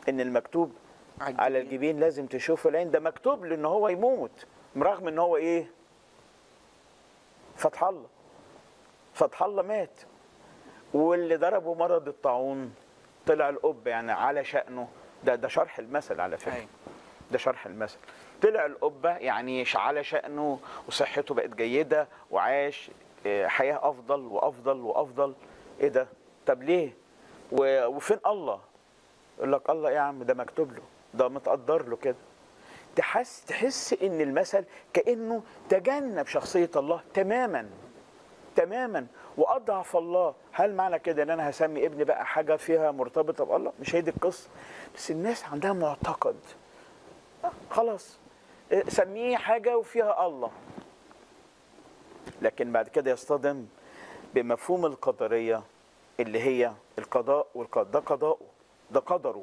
ان المكتوب على على الجبين. الجبين لازم تشوفه لان ده مكتوب له ان هو يموت رغم ان هو ايه فتح الله فتح الله مات واللي ضربه مرض الطاعون طلع القب يعني على شأنه ده ده شرح المثل على فكرة أيوة. ده شرح المثل طلع القبة يعني ش- على شأنه وصحته بقت جيدة وعاش آه، حياة أفضل وأفضل وأفضل إيه ده؟ طب ليه؟ و- وفين الله؟ يقول لك الله إيه يا عم ده مكتوب له ده متقدر له كده تحس تحس إن المثل كأنه تجنب شخصية الله تماما تماما واضعف الله هل معنى كده ان انا هسمي ابني بقى حاجه فيها مرتبطه بالله مش هي دي القصه بس الناس عندها معتقد آه، خلاص آه، سميه حاجه وفيها الله لكن بعد كده يصطدم بمفهوم القدريه اللي هي القضاء والقدر ده قضاؤه ده قدره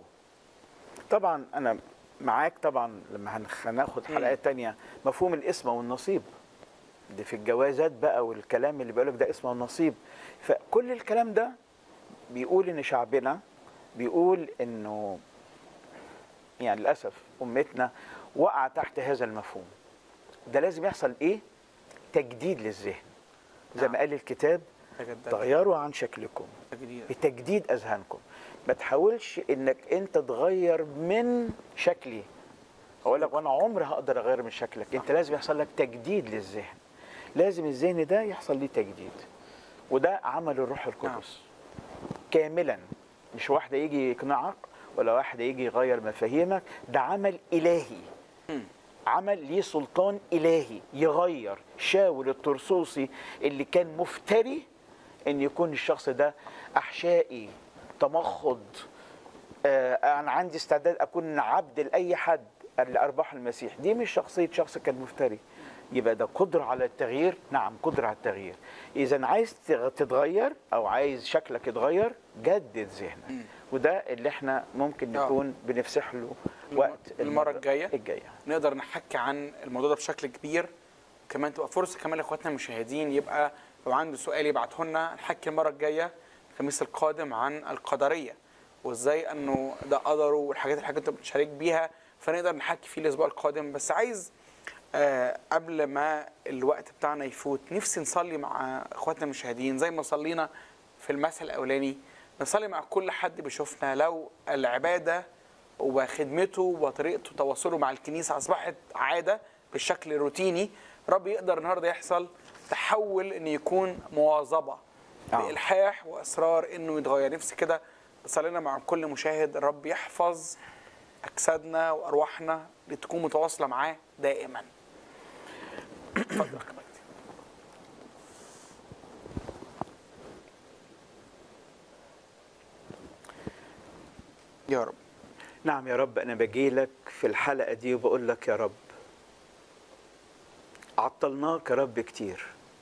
طبعا انا معاك طبعا لما هنخ- هناخد حلقات تانية مفهوم الاسم والنصيب دي في الجوازات بقى والكلام اللي بيقولك ده اسمه النصيب فكل الكلام ده بيقول ان شعبنا بيقول انه يعني للاسف امتنا وقع تحت هذا المفهوم ده لازم يحصل ايه تجديد للذهن زي نعم. ما قال الكتاب تجدد تغيروا عن شكلكم تجديد بتجديد اذهانكم ما تحاولش انك انت تغير من شكلي اقول لك وانا عمري هقدر اغير من شكلك انت لازم يحصل لك تجديد للذهن لازم الذهن ده يحصل ليه تجديد وده عمل الروح القدس كاملا مش واحده يجي يقنعك ولا واحده يجي يغير مفاهيمك ده عمل الهي مم. عمل ليه سلطان الهي يغير شاول الطرسوسي اللي كان مفتري ان يكون الشخص ده احشائي تمخض آه انا عندي استعداد اكون عبد لاي حد لارباح المسيح دي مش شخصيه شخص كان مفتري يبقى ده قدره على التغيير نعم قدره على التغيير اذا عايز تغ- تتغير او عايز شكلك يتغير جدد ذهنك وده اللي احنا ممكن آه. نكون بنفسح له الم- وقت المرة الجاية. الجايه نقدر نحكي عن الموضوع ده بشكل كبير كمان تبقى فرصه كمان لاخواتنا المشاهدين يبقى لو عنده سؤال يبعته لنا نحكي المره الجايه الخميس القادم عن القدريه وازاي انه ده قدره والحاجات الحاجات اللي بنشارك بيها فنقدر نحكي فيه الاسبوع القادم بس عايز آه قبل ما الوقت بتاعنا يفوت نفسي نصلي مع اخواتنا المشاهدين زي ما صلينا في المثل الاولاني نصلي مع كل حد بيشوفنا لو العباده وخدمته وطريقته تواصله مع الكنيسه اصبحت عاده بالشكل الروتيني رب يقدر النهارده يحصل تحول ان يكون مواظبه آه. بالحاح واصرار انه يتغير نفسي كده صلينا مع كل مشاهد الرب يحفظ اجسادنا وارواحنا لتكون متواصله معاه دائما اتفضل يا أخ مجدي. يا رب نعم يا رب أنا باجي لك في الحلقة دي وبقول لك يا رب عطلناك يا رب كتير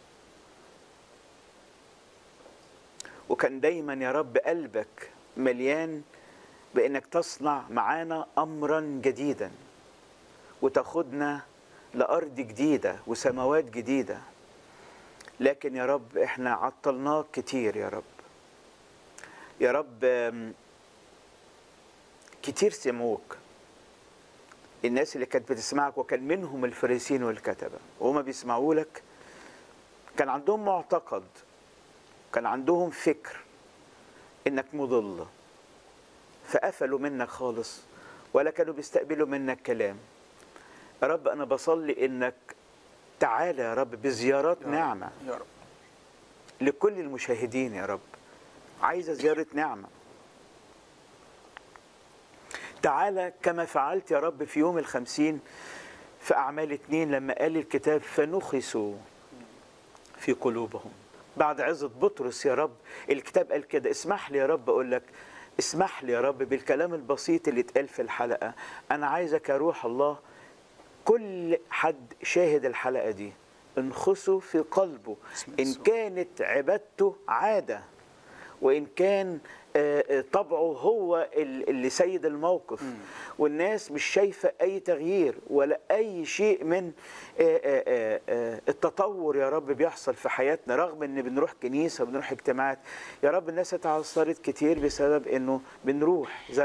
وكان دايما يا رب قلبك مليان بأنك تصنع معانا أمرا جديدا وتاخدنا لأرض جديدة وسماوات جديدة لكن يا رب احنا عطلناك كتير يا رب يا رب آم، كتير سمعوك الناس اللي كانت بتسمعك وكان منهم الفريسين والكتبة وهما بيسمعوا لك كان عندهم معتقد كان عندهم فكر انك مضل فقفلوا منك خالص ولا كانوا بيستقبلوا منك كلام يا رب انا بصلي انك تعالى يا رب بزيارات يا رب. نعمه يا رب لكل المشاهدين يا رب عايزة زيارة نعمة تعالى كما فعلت يا رب في يوم الخمسين في أعمال اتنين لما قال الكتاب فنخسوا في قلوبهم بعد عزة بطرس يا رب الكتاب قال كده اسمح لي يا رب أقول لك اسمح لي يا رب بالكلام البسيط اللي اتقال في الحلقة أنا عايزك يا روح الله كل حد شاهد الحلقة دي انخسوا في قلبه باسم إن يسوع. كانت عبادته عادة وإن كان آه، آه، طبعه هو ال- اللي سيد الموقف والناس مش شايفة أي تغيير ولا أي شيء من آه، آه، آه، آه، التطور يا رب بيحصل في حياتنا رغم إن بنروح كنيسة بنروح اجتماعات يا رب الناس اتعثرت كتير بسبب إنه بنروح زي